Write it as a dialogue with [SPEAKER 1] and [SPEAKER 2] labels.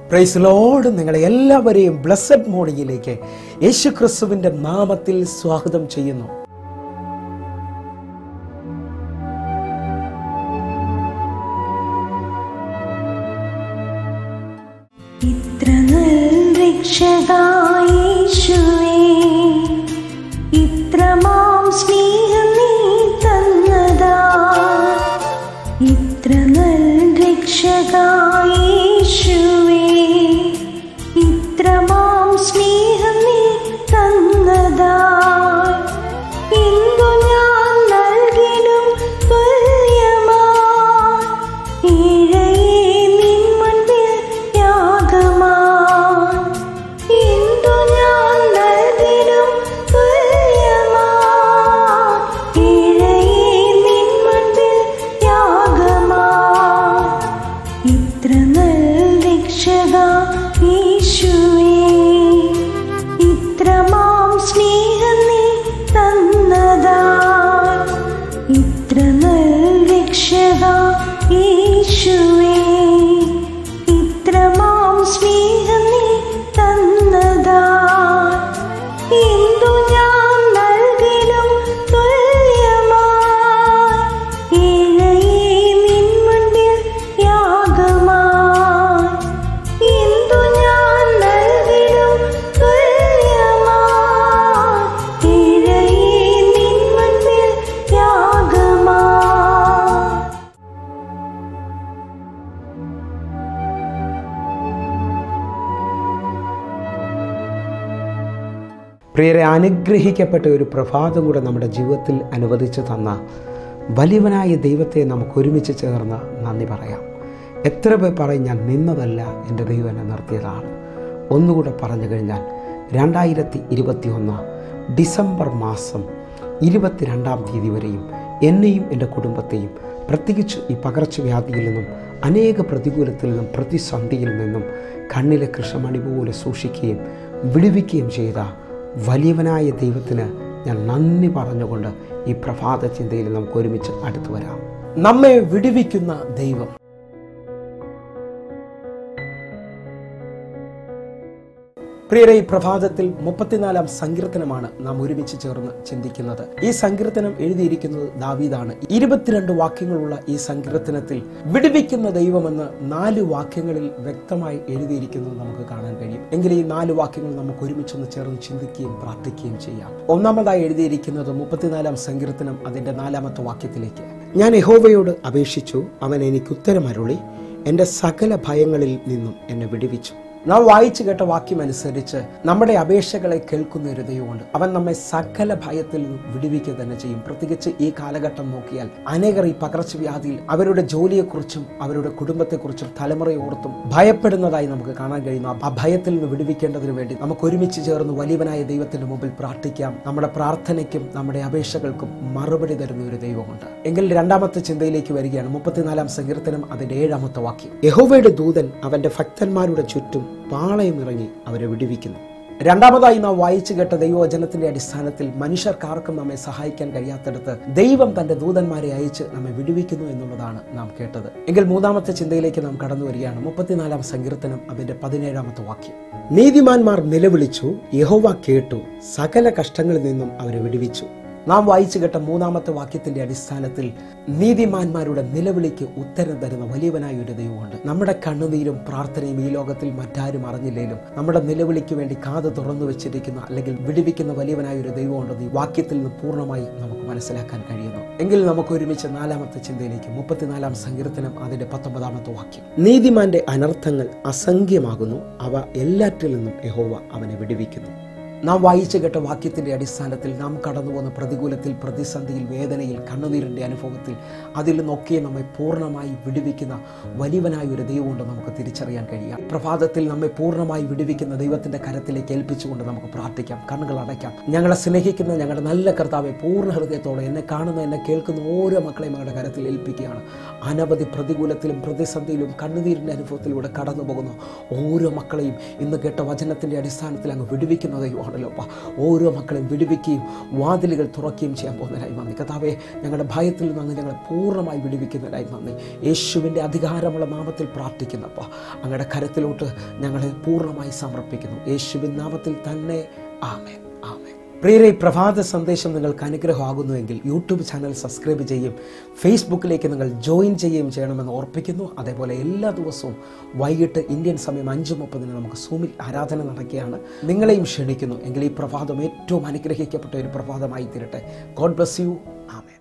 [SPEAKER 1] price load നിങ്ങളെ എല്ലാവരെയും blessed മോർണിംഗിലേക്ക് യേശു ക്രിസ്തുവിൻ്റെ നാമത്തിൽ സ്വാഗതം ചെയ്യുന്നു
[SPEAKER 2] ഇത്ര രക്ഷകായേശുവേ ഇത്ര മാം സ്നേഹം നീ തന്നതാ ഇത്ര രക്ഷകായേശുവേ ഇത്ര മാം സ്നേഹം നീ തന്നതാ ഇന്ദു ഞാൻ നൽകിടും തുല്യമാ ഈഴയെ നിൻ മുൻപിൽ യാഗമാ ഇന്ദു ഞാൻ നൽകിടും തുല്യമാ ഈഴയെ നിൻ മുൻപിൽ യാഗമാ ഇത്ര രക്ഷക യേശുവേ ഇത്ര മാം സ്നേഹം നീ തന്നതാ ഇത്ര രക്ഷക യേശുവേ ഇത്ര മാം സ്നേഹം നീ തന്നതാ ഇന്ദു ഞാൻ നൽകിടും തുല്യമായി ഏഴയെ നിൻ മുൻപിൽ യാഗമായി ഇന്ദു ഞാൻ നൽകിടും തുല്യമായി ഏഴയെ നിൻ മുൻപിൽ യാഗമായി
[SPEAKER 1] പ്രിയരെ അനുഗ്രഹിക്കപ്പെട്ട ഒരു പ്രഭാതം കൂടെ നമ്മുടെ ജീവിതത്തിൽ അനുവദിച്ചു തന്ന വലിയവനായ ദൈവത്തെ നമുക്ക് ഒരുമിച്ച് ചേർന്ന് നന്ദി പറയാം എത്ര പേർ പറയും ഞാൻ നിന്നതല്ല എൻ്റെ ദൈവം എന്നെ നിർത്തിയതാണ് ഒന്നുകൂടെ പറഞ്ഞു കഴിഞ്ഞാൽ രണ്ടായിരത്തി ഇരുപത്തി ഒന്ന് ഡിസംബർ മാസം ഇരുപത്തിരണ്ടാം തീയതി വരെയും എന്നെയും എൻ്റെ കുടുംബത്തെയും പ്രത്യേകിച്ച് ഈ പകർച്ചവ്യാധിയിൽ നിന്നും അനേക പ്രതികൂലത്തിൽ നിന്നും പ്രതിസന്ധിയിൽ നിന്നും കണ്ണിലെ കൃഷ്ണമണി പോലെ സൂക്ഷിക്കുകയും വിടുവിക്കുകയും ചെയ്ത വലിയവനായ ദൈവത്തിന് ഞാൻ നന്ദി പറഞ്ഞുകൊണ്ട് ഈ പ്രഭാത ചിന്തയിൽ നമുക്ക് ഒരുമിച്ച് അടുത്തു വരാം നമ്മെ വിടുവിക്കുന്ന ദൈവം പ്രിയരെ ഈ പ്രഭാതത്തിൽ മുപ്പത്തിനാലാം സങ്കീർത്തനമാണ് നാം ഒരുമിച്ച് ചേർന്ന് ചിന്തിക്കുന്നത് ഈ സങ്കീർത്തനം എഴുതിയിരിക്കുന്നത് ദാവീദാണ് ഇരുപത്തിരണ്ട് വാക്യങ്ങളുള്ള ഈ സങ്കീർത്തനത്തിൽ വിടുവിക്കുന്ന ദൈവമെന്ന് നാല് വാക്യങ്ങളിൽ വ്യക്തമായി എഴുതിയിരിക്കുന്നത് നമുക്ക് കാണാൻ കഴിയും എങ്കിൽ ഈ നാല് വാക്യങ്ങൾ നമുക്ക് ഒരുമിച്ചൊന്ന് ചേർന്ന് ചിന്തിക്കുകയും പ്രാർത്ഥിക്കുകയും ചെയ്യാം ഒന്നാമതായി എഴുതിയിരിക്കുന്നത് മുപ്പത്തിനാലാം സങ്കീർത്തനം അതിന്റെ നാലാമത്തെ വാക്യത്തിലേക്ക് ഞാൻ യഹോവയോട് അപേക്ഷിച്ചു അവൻ എനിക്ക് ഉത്തരമരുളി എൻ്റെ സകല ഭയങ്ങളിൽ നിന്നും എന്നെ വിടുവിച്ചു നാം വായിച്ചു കേട്ട വാക്യം അനുസരിച്ച് നമ്മുടെ അപേക്ഷകളെ കേൾക്കുന്ന ഒരു ദൈവമുണ്ട് അവൻ നമ്മെ സകല ഭയത്തിൽ നിന്നും വിടുവിക്കുക തന്നെ ചെയ്യും പ്രത്യേകിച്ച് ഈ കാലഘട്ടം നോക്കിയാൽ അനേകർ ഈ പകർച്ചവ്യാധിയിൽ അവരുടെ ജോലിയെക്കുറിച്ചും അവരുടെ കുടുംബത്തെക്കുറിച്ചും തലമുറയോർത്തും ഭയപ്പെടുന്നതായി നമുക്ക് കാണാൻ കഴിയുന്നു ആ ഭയത്തിൽ നിന്ന് വിടുവിക്കേണ്ടതിന് വേണ്ടി നമുക്ക് ഒരുമിച്ച് ചേർന്ന് വലിയവനായ ദൈവത്തിന്റെ മുമ്പിൽ പ്രാർത്ഥിക്കാം നമ്മുടെ പ്രാർത്ഥനയ്ക്കും നമ്മുടെ അപേക്ഷകൾക്കും മറുപടി തരുന്ന ഒരു ദൈവമുണ്ട് എങ്കിൽ രണ്ടാമത്തെ ചിന്തയിലേക്ക് വരികയാണ് മുപ്പത്തിനാലാം സങ്കീർത്തനം അതിന്റെ ഏഴാമത്തെ വാക്യം യഹോവയുടെ ദൂതൻ അവന്റെ ഭക്തന്മാരുടെ ചുറ്റും പാളയമിറങ്ങി അവരെ വിടുവിക്കുന്നു രണ്ടാമതായി നാം വായിച്ചു കേട്ട ദൈവവചനത്തിന്റെ അടിസ്ഥാനത്തിൽ മനുഷ്യർക്കാർക്കും നമ്മെ സഹായിക്കാൻ കഴിയാത്തടത്ത് ദൈവം തന്റെ ദൂതന്മാരെ അയച്ച് നമ്മെ വിടുവിക്കുന്നു എന്നുള്ളതാണ് നാം കേട്ടത് എങ്കിൽ മൂന്നാമത്തെ ചിന്തയിലേക്ക് നാം കടന്നു വരികയാണ് മുപ്പത്തിനാലാം സങ്കീർത്തനം അതിന്റെ പതിനേഴാമത്തെ വാക്യം നീതിമാന്മാർ നിലവിളിച്ചു യഹോവ കേട്ടു സകല കഷ്ടങ്ങളിൽ നിന്നും അവരെ വിടുവിച്ചു നാം വായിച്ചു കേട്ട മൂന്നാമത്തെ വാക്യത്തിന്റെ അടിസ്ഥാനത്തിൽ നീതിമാന്മാരുടെ നിലവിളിക്ക് ഉത്തരം തരുന്ന വലിയവനായ ഒരു ദൈവമുണ്ട് നമ്മുടെ കണ്ണുനീരും പ്രാർത്ഥനയും ഈ ലോകത്തിൽ മറ്റാരും അറിഞ്ഞില്ലേലും നമ്മുടെ നിലവിളിക്ക് വേണ്ടി കാത് തുറന്നു വെച്ചിരിക്കുന്ന അല്ലെങ്കിൽ വിടുവിക്കുന്ന വലിയവനായ ഒരു ദൈവമുണ്ടെന്ന് ഈ വാക്യത്തിൽ നിന്ന് പൂർണ്ണമായി നമുക്ക് മനസ്സിലാക്കാൻ കഴിയുന്നു എങ്കിൽ നമുക്ക് ഒരുമിച്ച് നാലാമത്തെ ചിന്തയിലേക്ക് മുപ്പത്തിനാലാം സങ്കീർത്തനം അതിന്റെ പത്തൊമ്പതാമത്തെ വാക്യം നീതിമാന്റെ അനർത്ഥങ്ങൾ അസംഖ്യമാകുന്നു അവ എല്ലാറ്റിൽ നിന്നും യഹോവ അവനെ വിടുവിക്കുന്നു നാം വായിച്ചു കേട്ട വാക്യത്തിന്റെ അടിസ്ഥാനത്തിൽ നാം കടന്നു പോകുന്ന പ്രതികൂലത്തിൽ പ്രതിസന്ധിയിൽ വേദനയിൽ കണ്ണുനീരിന്റെ അനുഭവത്തിൽ അതിൽ നിന്നൊക്കെ നമ്മെ പൂർണ്ണമായി വിടുവിക്കുന്ന വലിയവനായ ഒരു ദൈവമുണ്ട് നമുക്ക് തിരിച്ചറിയാൻ കഴിയാം പ്രഭാതത്തിൽ നമ്മെ പൂർണ്ണമായി വിടുവിക്കുന്ന ദൈവത്തിന്റെ കരത്തിലേക്ക് ഏൽപ്പിച്ചുകൊണ്ട് നമുക്ക് പ്രാർത്ഥിക്കാം കണ്ണുകൾ അടയ്ക്കാം ഞങ്ങളെ സ്നേഹിക്കുന്ന ഞങ്ങളുടെ നല്ല കർത്താവെ പൂർണ്ണ ഹൃദയത്തോടെ എന്നെ കാണുന്ന എന്നെ കേൾക്കുന്ന ഓരോ മക്കളെയും ഞങ്ങളുടെ കരത്തിൽ ഏൽപ്പിക്കുകയാണ് അനവധി പ്രതികൂലത്തിലും പ്രതിസന്ധിയിലും കണ്ണുനീരിന്റെ അനുഭവത്തിലൂടെ കടന്നു പോകുന്ന ഓരോ മക്കളെയും ഇന്ന് കേട്ട വചനത്തിന്റെ അടിസ്ഥാനത്തിൽ അങ്ങ് വിടുവിക്കുന്ന ദൈവമാണ് സമയമാണല്ലോ അപ്പ ഓരോ മക്കളെയും വിടുവിക്കുകയും വാതിലുകൾ തുറക്കുകയും ചെയ്യാൻ പോകുന്നതിനായി നന്ദി കഥാവെ ഞങ്ങളുടെ ഭയത്തിൽ നിന്ന് അങ്ങ് ഞങ്ങളെ പൂർണ്ണമായി വിടുവിക്കുന്നതിനായി നന്ദി യേശുവിൻ്റെ അധികാരമുള്ള നാമത്തിൽ പ്രാർത്ഥിക്കുന്നപ്പ അങ്ങയുടെ കരത്തിലോട്ട് ഞങ്ങളെ പൂർണ്ണമായി സമർപ്പിക്കുന്നു യേശുവിൻ നാമത്തിൽ തന്നെ ആമേൻ ആമേൻ പ്രിയരെ ഈ പ്രഭാത സന്ദേശം നിങ്ങൾക്ക് അനുഗ്രഹമാകുന്നുവെങ്കിൽ യൂട്യൂബ് ചാനൽ സബ്സ്ക്രൈബ് ചെയ്യും ഫേസ്ബുക്കിലേക്ക് നിങ്ങൾ ജോയിൻ ചെയ്യുകയും ചെയ്യണമെന്ന് ഓർപ്പിക്കുന്നു അതേപോലെ എല്ലാ ദിവസവും വൈകിട്ട് ഇന്ത്യൻ സമയം അഞ്ച് മുപ്പതിന് നമുക്ക് സൂമിൽ ആരാധന നടക്കുകയാണ് നിങ്ങളെയും ക്ഷണിക്കുന്നു എങ്കിൽ ഈ പ്രഭാതം ഏറ്റവും അനുഗ്രഹിക്കപ്പെട്ട ഒരു പ്രഭാതമായി തീരട്ടെ ഗോഡ് ബ്ലസ് യു ആമേ